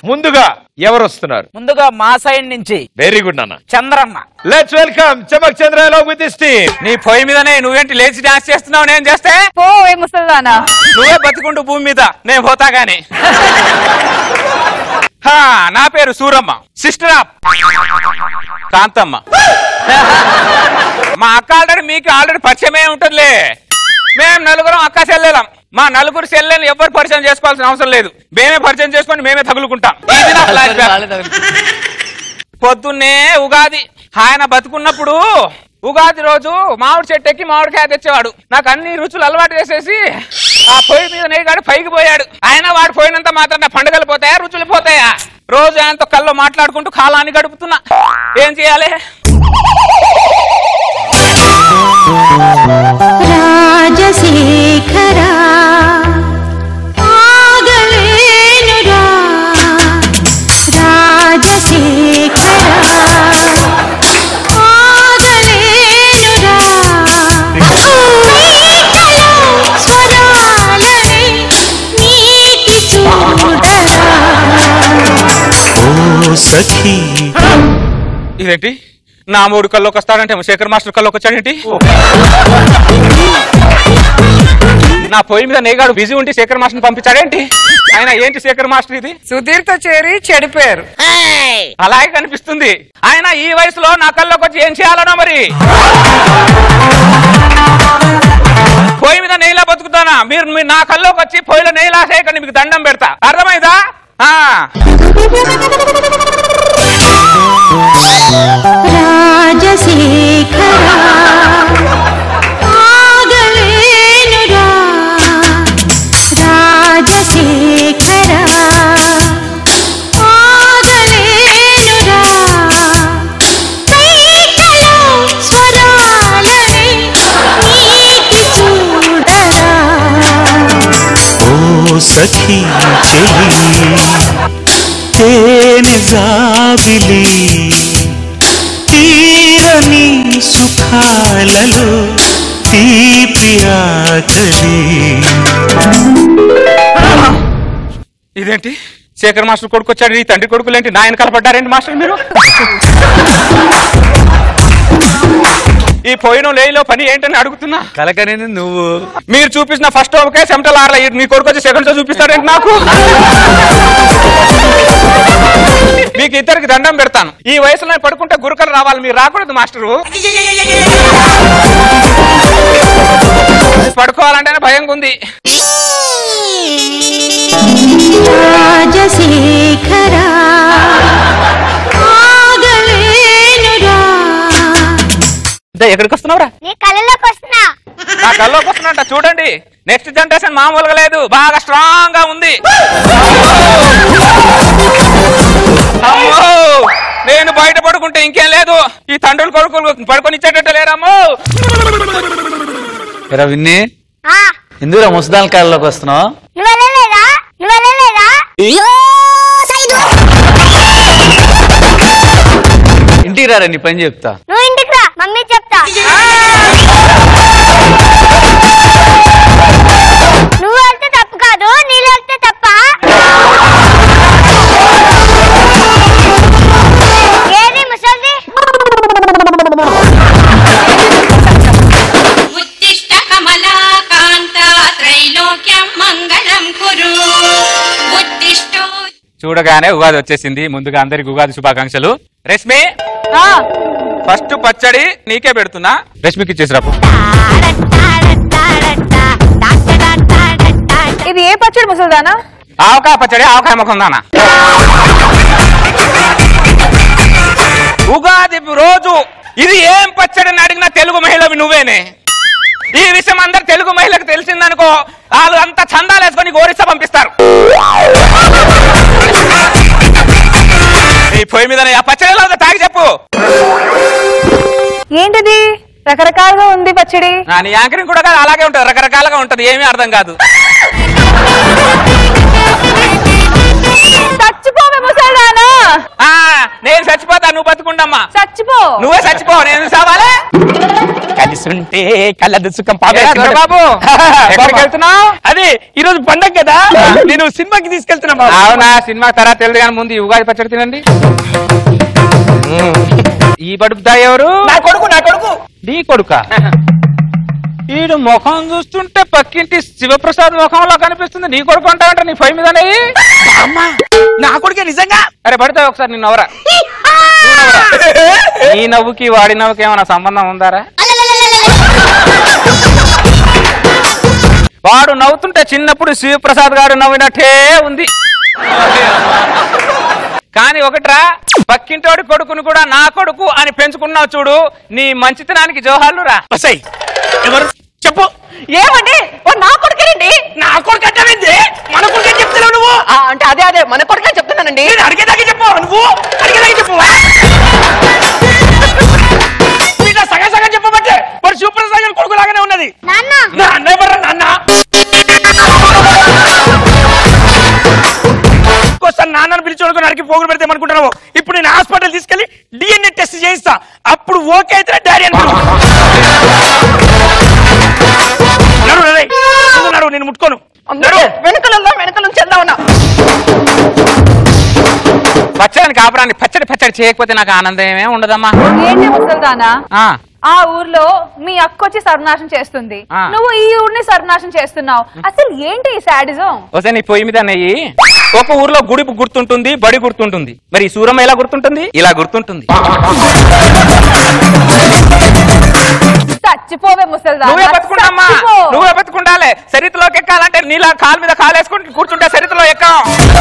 ముందుగా ఎవరు వస్తున్నారు ముందుగా మా సైడ్ నుంచి వెరీ గుడ్ నాన్న Chandranna let's welcome Chamak Chandra along with his team నీ పొయ్యి మీదనే నువ్వేంటి లేచి డాన్స్ చేస్తున్నావు నేను చేస్తే పో ఏ ముసల్దానా నువ్వే బతికుండు భూమి మీద నేను పోతా గాని హా, నా పేరు సూరమ్మ సిస్టర్ ఆఫ్ కాంతమ్మ మా అక్క ఆల్రెడీ మీకు ఆల్రెడీ పరిచయమే ఉంటుందిలే మేము నలుగురం అక్క చెల్లెలం మా నలుగురు చెల్లెలు ఎవరు పరిచయం చేసుకోవాల్సిన అవసరం లేదు మేమే పరిచయం చేసుకొని మేమే తగులుకుంటాం ఇది నా ఫ్లాష్ బ్యాక్ పొద్దున్నే ఉగాది ఆయన బతుకున్నప్పుడు ఉగాది రోజు మామిడి చెట్టు ఎక్కి మామిడికాయ తెచ్చేవాడు నాకు అన్ని రుచులు అలవాటు చేసేసి ఆ పొయ్యి మీద నెయ్యిగాడు పైకి పోయాడు ఆయన వాడు పోయినంత మాత్రం నా పండుగలు పోతాయా రుచులు పోతాయా రోజు ఆయనతో కల్లో మాట్లాడుకుంటూ కాలాన్ని గడుపుతున్నా ఏం చేయాలి రాజశేఖరా ఆగలేనురా రాజశేఖరా ఆగలేనురా నీకలో స్వరాలని నీటి చూడరా ఓ సఖీ ఇదేంటి నా మూడు కల్లోకి వస్తాడంటే శేఖర్ మాస్టర్ కల్లోకి వచ్చాడేంటి నా పొయ్యి మీద నేగాడు బిజీ ఉండి శేఖర్ మాస్టర్ పంపించాడేంటి ఆయన ఏంటి శేఖర్ మాస్టర్ ఇది సుధీర్ తో చేరి చెడిపోయారు అలాగే కనిపిస్తుంది ఆయన ఈ వయసులో నా కల్లోకి వచ్చి ఏం చేయాలనో మరి పొయ్యి మీద నెయ్యిలా బతుకుతానా మీరు మీరు నా కల్లోకి వచ్చి పొయ్యిలో నెయ్యిలా చేయకండి మీకు దండం పెడతా అర్థమైందా ఆ. రాజశేఖరా ఆగలేనురా రాజశేఖరా ఆగలేనురా కైకలో స్వరాలని నీటి చూడరా ఓ సఖీ చెలి తేనె జాబిలి తీరని సుఖాలలో తీపి ఆకలి ఇదేంటి శేఖర్ మాస్టర్ కొడుకు వచ్చాడు ఈ తండ్రి కొడుకులు ఏంటి నా వెనకాల పడ్డారేంటి మాస్టర్ మీరు ఈ పోయిన లేయిలో పని ఏంటని అడుగుతున్నా కలకనేది నువ్వు మీరు చూపించిన ఫస్ట్ ఓకే సెంట్రల్ ఆర్ల మీ కొడుకు వచ్చి సెకండ్ షో చూపిస్తారేంటి నాకు మీకు ఇద్దరికి దండం పెడతాను ఈ వయసులో నేను పడుకుంటే గురుకలు రావాలి మీరు రాకూడదు మాస్టరు పడుకోవాలంటేనే భయంగా ఉంది రాజశేఖరా ఆగలేనురా ఇద్దా, ఎక్కడికి వస్తున్నావురా నీ కళ్ళలోకి వస్తున్నా నా కల్లోకి వస్తున్నట్ట చూడండి నెక్స్ట్ జనరేషన్ మామూలుగా లేదు బాగా స్ట్రాంగ్ గా ఉంది అమ్మో నేను బయట పడుకుంటే ఇంకేం లేదు ఈ తండ్రులు కొడుకులు పడుకొని ఇచ్చేటట్టు లేరమ్మో ఎరా విన్ని ఆ, ఎందుకురా ముసదాల కాళ్ళలోకి వస్తున్నావు నువ్వు వెళ్ళలేదా నువ్వు వెళ్ళలేదా ఇంటికి రారా నీ పని చెప్తా నువ్వు ఇంటికి రా మమ్మీ చెప్తా నువ్వు వెళ్తే తప్పు కాదు నీళ్ళు వెళ్తే తప్ప ఏది ముసల్ది ఉత్తిష్ట కమలాకాంత త్రైలోక్యం మంగళం కురు ఉత్తిష్టో చూడగానే ఉగాది వచ్చేసింది ముందుగా అందరికి ఉగాది శుభాకాంక్షలు రష్మి ఫస్ట్ పచ్చడి నీకే పెడుతున్నా రష్మికి ఇచ్చేసిరాపు ఇది ఏ పచ్చడి ముసల్దానా ఆవకాయ పచ్చడి ఆవకాయ ముఖం దానా ఉగాది రోజు ఇది ఏం పచ్చడి అని అడిగిన తెలుగు మహిళవి నువ్వేనే ఈ విషయం అందరు తెలుగు మహిళకు తెలిసిందనుకో వాళ్ళు అంతా చందాలు వేసుకొని గోరిస్తా పంపిస్తారు ఈ పొయ్యి మీద ఆ పచ్చడిలో ఉందో తాగి చెప్పు ఏంటిది రకరకాలుగా ఉంది పచ్చడి నా నీ యాంకరింగ్ కూడా కాదు, అలాగే ఉంటది రకరకాలుగా ఉంటది ఏమీ అర్థం కాదు చచ్చిపోవే ముసల్దానా ఆ నేను చచ్చిపోతా నువ్వు బతుకుండమ్మా చచ్చిపో నువ్వే చచ్చిపో నేను సావాలే కలిసుంటే కలదు సుఖం బాబు ఎక్కడికి వెళ్తున్నావు అదే ఈ రోజు పండగ కదా నేను సినిమాకి తీసుకెళ్తున్నా బాబు. అవునా సినిమా తర్వాత తెలియదు కానీ ముందు ఈ ఉగాది పచ్చడి తినండి ఈ బడుపుదా ఎవరు నా కొడుకు నా కొడుకు నీ కొడుక ఈడు ముఖం చూస్తుంటే పక్కింటి శివప్రసాద్ ముఖంలో కనిపిస్తుంది నీ కొడుకు అంటావంటే నీ పై మీద అమ్మా నా కొడుకే నిజంగా అరే పడితే ఒకసారి నిన్ను నవ్వరా నీ నవ్వుకి వాడి నవ్వుకి ఏమైనా సంబంధం ఉందారా వాడు నవ్వుతుంటే చిన్నప్పుడు శివప్రసాద్ గారు నవ్వినట్టే ఉంది కానీ ఒకట్రా పక్కింటోడి కొడుకును కూడా నా కొడుకు అని పెంచుకున్నావు చూడు నీ మంచితనానికి జోహార్లు రా వస్తాయి ఎవరు చెప్పు ఏమండి ఓ నా కొడుకేనండి నా కొడుకు అంటావేంది మన కొడుకు ఏం చెప్తున్నావు నువ్వు ఆ, అంటే అదే అదే మన కొడుకే చెప్తున్నానండి నేను అడిగేదాకా చెప్పు నువ్వు అడిగేదాకా చెప్పు వీళ్ళ సగం సగం చెప్పబట్టే మరి సూపర్ సగం కొడుకు లాగానే ఉన్నది నాన్న నా అన్న ఎవర్రా నాన్న ఇంకోసారి నాన్నని పిలిచి నరికి పోగులు పెడితే అనుకుంటున్నావు ఇప్పుడు నేను హాస్పిటల్ తీసుకెళ్లి డిఎన్ఏ టెస్ట్ చేయిస్తా అప్పుడు ఓకే అయితే డాడీ అని పిలువు. నడు, నడు, రేయ్. ముందు నడు, నేను ముట్టుకోను నడు. వెనకలలో వెనక నుంచి వెళ్దామన్నా పచ్చడిని కాపడానికి పచ్చడి పచ్చడి చేయకపోతే నాకు ఆనందమే ఉండదమ్మా ఏంటి ముసల్దానా ఆ, ఆ ఊర్లో మీ అక్క వచ్చి సర్వనాశం చేస్తుంది ఆ. నువ్వు ఈ ఊరిని సర్వనాశం చేస్తున్నావు అసలు ఏంటి ఈ శాడిజం వస్తే నీ పొయ్యి మీద నెయ్యి ఒక ఊర్లో గుడి గుర్తుంటుంది బడి గుర్తుంటుంది మరి ఈ సూరమ్మ ఎలా గుర్తుంటుంది ఇలా గుర్తుంటుంది చచ్చిపోవే ముసల్దానా నువ్వే బతుకుంటామ్మా చచ్చిపో. నువ్వే బతుకుండాలి చరిత్రలోకి ఎక్కాలంటే నీలా కాలు మీద కాలు వేసుకుని కూర్చుంటే చరిత్రలో ఎక్కాం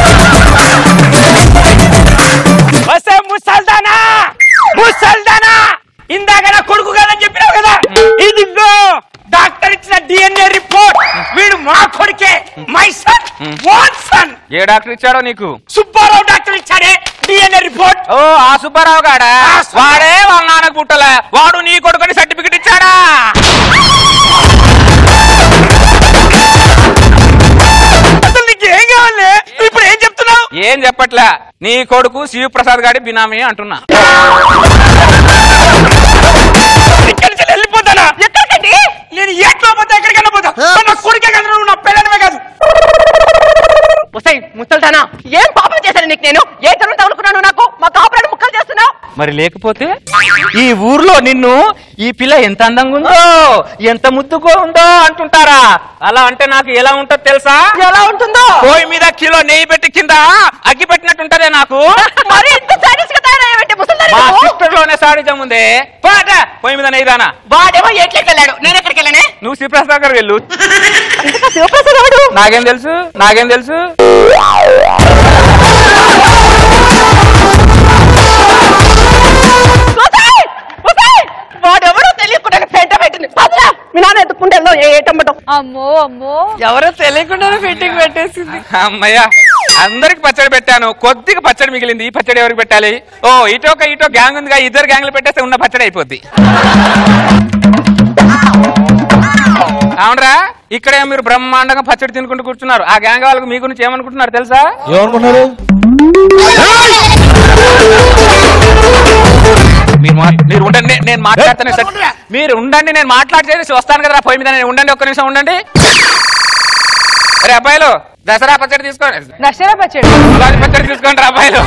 వస్తే ముసల్దానా ముసల్దానా ఇందాక నా కొడుకు కాదని చెప్పినావు కదా ఇదిగో డాక్టర్ ఇచ్చిన డిఎన్ఏ రిపోర్ట్ వీడు మా కొడుకే మై సన్ వాన్ సన్ ఏ డాక్టర్ ఇచ్చాడో నీకు సుబ్బారావు డాక్టర్ ఇచ్చాడే డిఎన్ఏ రిపోర్ట్ ఓ ఆ సుబ్బారావు గాడా ఆ సుబ్బారావు. వాడే వాళ్ళ నాన్నకు పుట్టలే వాడు నీ కొడుకుని సర్టిఫికెట్ ఇచ్చాడా అసలు నీకు ఏం కావాలి ఇప్పుడు ఏం చెప్తున్నావు ఏం చెప్పట్లే నీ కొడుకు శివప్రసాద్ గాడి బినామీ అంటున్నా ఇక్కడి నుంచి వెళ్ళిపోతానా ఎక్కడికండి నేను ఎట్లా పోతే ఎక్కడికైనా పోతా మరి నా కొడుకే కదా నువ్వు నా పిల్లనివే కాదు వస్తాయి ముసల్దానా ఏం పాపం చేశాను నీకు నేను ఏ తరుణం తగులుకున్నాను నాకు మా కాపురాడు ముక్కలు చేస్తున్నావు మరి లేకపోతే ఈ ఊర్లో నిన్ను ఈ పిల్ల ఎంత అందంగా ఉందో ఎంత ముద్దుగా ఉందో అంటుంటారా అలా అంటే నాకు ఎలా ఉంటుందో తెలుసా ఎలా ఉంటుందో పోయి మీద కిలో నెయ్యి పెట్టి కింద అగ్గి పెట్టినట్టుంటదే నాకు మరి ఇంత సైనిస్ గా తయారయ్యావంటే ముసల్దాని మా నువ్వు? సిస్టర్ లోనే సాడిజం ఉంది పాట పోయి మీద నెయ్యిదానా వాడేమో ఎట్లకి వెళ్ళాడు నేను ఎక్కడికి వెళ్ళానే నువ్వు శివప్రసాద్ గారు వెళ్ళు ఇంతకా శివప్రసాద్ ఎవడు నాకేం తెలుసు నాకేం తెలుసు వస్తాయ్! వస్తాయ్! వాడెవడో తెలియకుండా పెంట పెట్టింది పదరా మీ నాన్న ఎత్తుకుంటే వెళ్దాం ఏ టమ్మటం అమ్మో అమ్మో ఎవరో తెలియకుండానే ఫిట్టింగ్ పెట్టేసింది అమ్మయ్యా అందరికి పచ్చడి పెట్టాను కొద్దిగా పచ్చడి మిగిలింది ఈ పచ్చడి ఎవరికి పెట్టాలి ఓ ఇటో ఒక ఇటో గ్యాంగ్ ఉందిగా ఇద్దరు గ్యాంగ్లు పెట్టేస్తే ఉన్న పచ్చడి అయిపోద్ది అవునరా ఇక్కడే మీరు బ్రహ్మాండంగా పచ్చడి తినుకుంటూ కూర్చున్నారు ఆ గ్యాంగ్ వాళ్ళకి మీ గురించి ఏమనుకుంటున్నారు తెలుసా ఏమనుకున్నారు మీరు మా- మీరు ఉండండి నే- నేను మాట్లాడతాను సార్ మీరు ఉండండి నేను మాట్లాడేసి వస్తాను కదా పోయి మీద నేను ఉండండి ఒక్క నిమిషం ఉండండి అరే అబ్బాయిలు దసరా పచ్చడి తీసుకోండి దసరా పచ్చడి ఉగాది పచ్చడి తీసుకోండి రా అబ్బాయిలు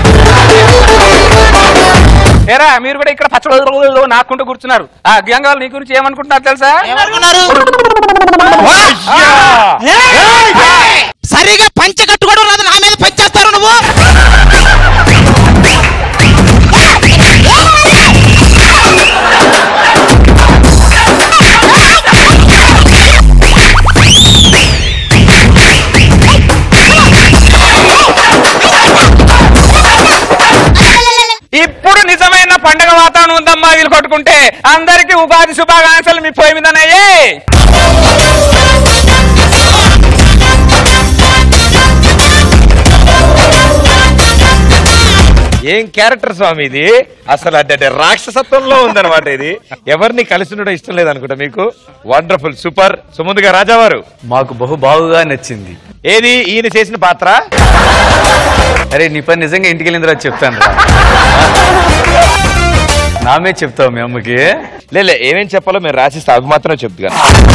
ఏరా మీరు కూడా ఇక్కడ పచ్చడి నాకుంటూ కూర్చున్నారు ఆ గ్యాంగ్ వాళ్ళు నీ గురించి ఏమనుకుంటున్నారు తెలుసా సరిగా పంచె కట్టుకోవడం రాదు నా మీద పంచేస్తారు నువ్వు ఇప్పుడు నిజమైన పండగ వాతావరణం ఉందమ్మా వీళ్ళు కొట్టుకుంటే అందరికి ఉగాది శుభాకాంక్షలు మీ పోయి మీదనయ్యే ఏం క్యారెక్టర్ స్వామి ఇది అసలు అంటే రాక్షసత్వంలో ఉందన్నమాట ఇది ఎవరిని కలిసి ఉండడం ఇష్టం లేదనుకుంటా మీకు వండర్ఫుల్ సూపర్ సో ముందుగా రాజావారు మాకు బహు బాగుగా నచ్చింది ఏది ఈయన చేసిన పాత్ర అరే నీ పని నిజంగా ఇంటికి వెళ్ళిన తర్వాత చెప్తాను రా. నా మీద చెప్తావు మీ అమ్మకి లేలే ఏమేం చెప్పాలో మేము రాసిస్తే అవి మాత్రం చెప్తాను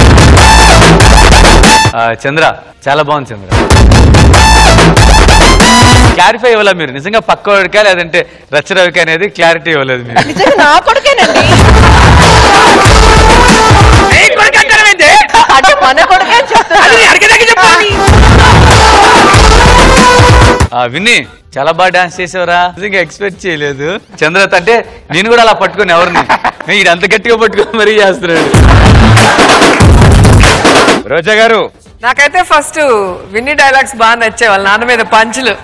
ఆ, చంద్ర చాలా బాగుంది చంద్ర క్లారిఫై ఇవ్వలేదు మీరు నిజంగా పక్కవాడికా లేదంటే రచ్చరవిక అనేది క్లారిటీ ఇవ్వలేదు మీరు నిజంగా నా కొడుకేనండి ఏ కొడుకు అంటారా ఏంటి? అంటే మన కొడుకే అని చెప్తున్నా అది అడిగేదాకా చెప్పాలి ఆ, విన్ని చాలా బాగా డాన్స్ చేసావురా నిజంగా ఎక్స్పెక్ట్ చేయలేదు చంద్రత అంటే నేను కూడా అలా పట్టుకుని ఎవరిని ఇది అంత గట్టిగా పట్టుకొని మరీ చేస్తున్నాడు రోజా గారు నాకైతే ఫస్ట్ విన్నీ డైలాగ్స్ బాగా నచ్చాయి వాళ్ళ నాన్న మీద పంచులు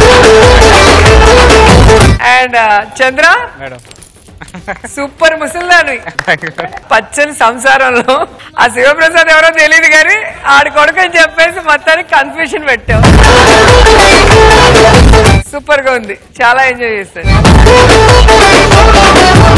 అండ్ చంద్ర సూపర్ ముసల్దాను పచ్చని సంసారంలో ఆ శివప్రసాద్ ఎవరో తెలియదు కానీ ఆడి కొడుకు అని చెప్పేసి మొత్తానికి కన్ఫ్యూషన్ పెట్టావు సూపర్ గా ఉంది చాలా ఎంజాయ్ చేశాను